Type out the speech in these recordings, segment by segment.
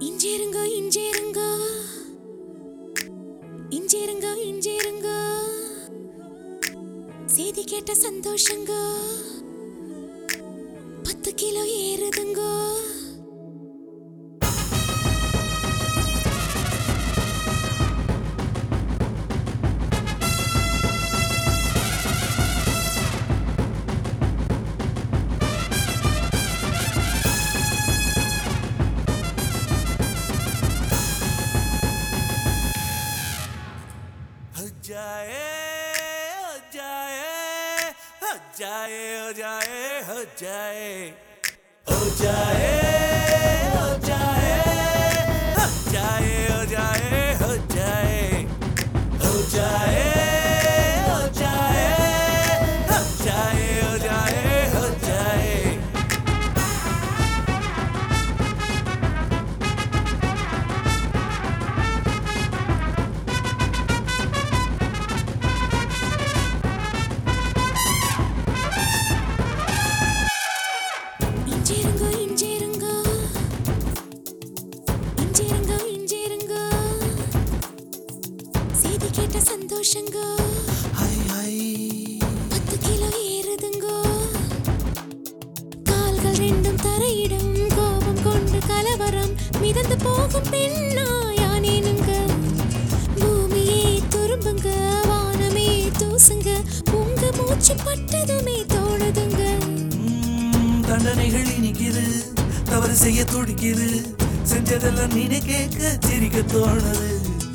இஞ்சேருங்க இஞ்சேருங்க இஞ்சேருங்க இஞ்சேருங்க செய்தி கேட்ட சந்தோஷங்க பத்து கிலோ ஏறுதுங்க हो जाए हो जाए हो जाए हो जाए हो जाए हो जाए हो जाए हो जाए हो जाए हो जाए हो जाए हो जाए हो जाए हो जाए हो जाए இஞ்சேருங்க இஞ்சேருங்க இஞ்சேருங்க இஞ்சேருங்க செய்தி கேட்ட சந்தோஷங்க हाय हाय பத்து கிலோ ஏறுதுங்க கால்கள் ரெண்டும் தரையிடும் கோபம் கொண்டு கலவரம் மிதந்து போகும் பெண்ணா யானேனுங்க பூமியே துரும்புங்க வானமே தூசுங்க உங்க மூச்சு பட்டதுமே தோணுதுங்க ம், தண்டனைகள் இனிக்குது தவறு செய்ய துடிக்குது செஞ்சதெல்லாம் நினை கேட்க சிரிக்க தோணுது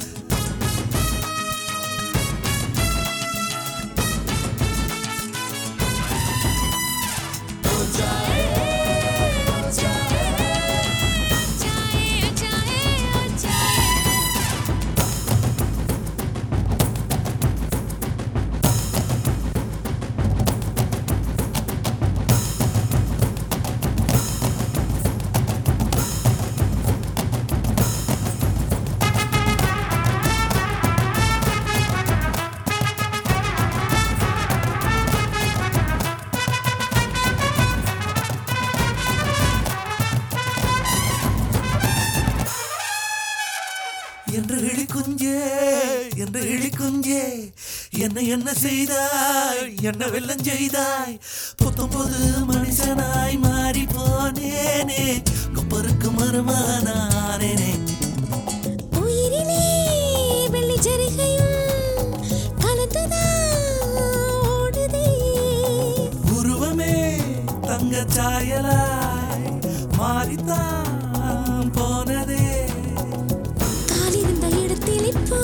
என்று இழி குஞ்சே என்று இழி குஞ்சே என்ன என்ன செய்தாய் என்ன வெள்ளம் செய்தாய் புத்தம் புது மனுஷனாய் மாறி போனேனே கொப்பருக்கு மருமானானேனே உயிரிலே வெள்ளி ஜரிகையும் கலந்துதான் ஓடுதே உருவமே தங்க சாயலாய் மாறித்தான் போனதே காலிருந்த இடத்தில் இப்போ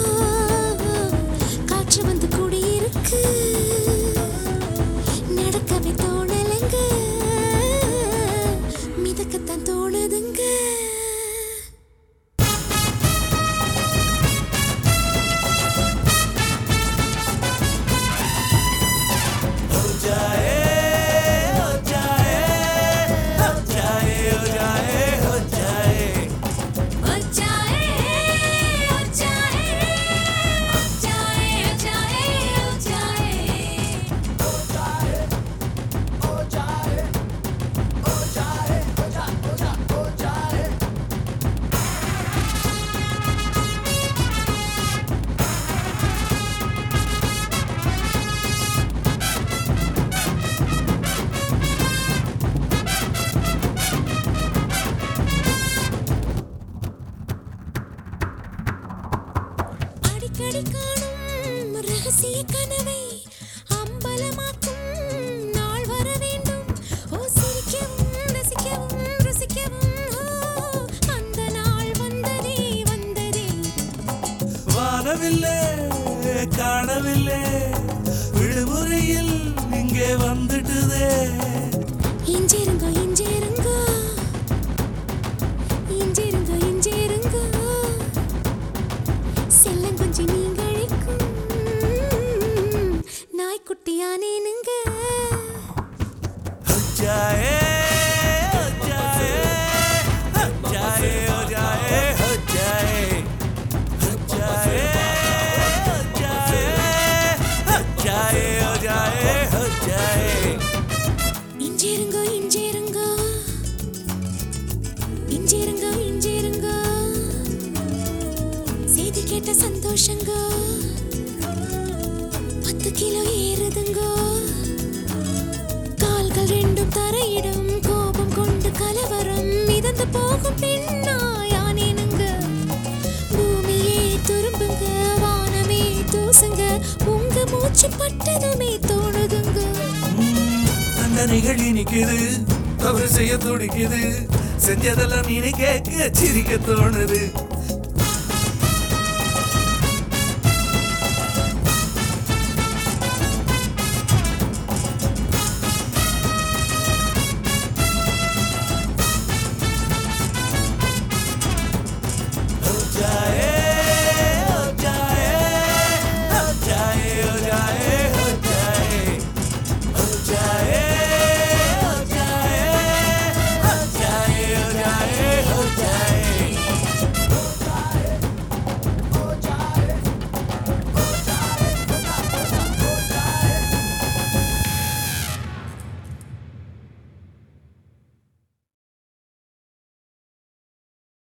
காற்று வந்து குடியிருக்கு நடக்கவே தோணலைங்க மிதக்கத்தான் தோணுதுங்க हो जाए हो जाए हो जाए हो जाए हो जाए அடிக்கடி காணும் ரகசிய கனவை அம்பலமாக்கும் நாள் வர வேண்டும் ஓ சிரிக்கவும் ரசிக்கவும் ருசிக்கவும் ஓ அந்த நாள் வந்ததே வந்ததே வானவில்லை காணவில்லை விடுமுறையில் இங்கே வந்துட்டுதே இஞ்சிருங்க இஞ்சிருங்க இஞ்சிருங்க இஞ்சிருங்க செல்லங்குஞ்சி நீங்களுக்கும் நாய்க்குட்டியானேனுங்க हो जाए हो जाए हो जाए हो जाए हो जाए हो जाए हो जाए हो जाए हो जाए हो जाए இஞ்சிருங்க இஞ்சிருங்க இஞ்சிருங்க இஞ்சிருங்க கேட்ட சந்தோஷங்க பத்து கிலோ ஏறுதுங்க கால்கள் ரெண்டும் தரையிடும் கோபம் கொண்டு கலவரம் மிதந்து போகும் பெண்ணா யானேனுங்க பூமியே துரும்புங்க வானமே தூசுங்க உங்க மூச்சு பட்டதுமே தோணுதுங்க அந்த நிகழ்ச்சி நிக்குது தவறு செய்ய துடிக்குது செஞ்சதெல்லாம் நீனே கேட்க சிரிக்க தோணுது हो जाए हो जाए हो जाए हो जाए हो जाए हो जाए हो जाए हो जाए हो जाए हो जाए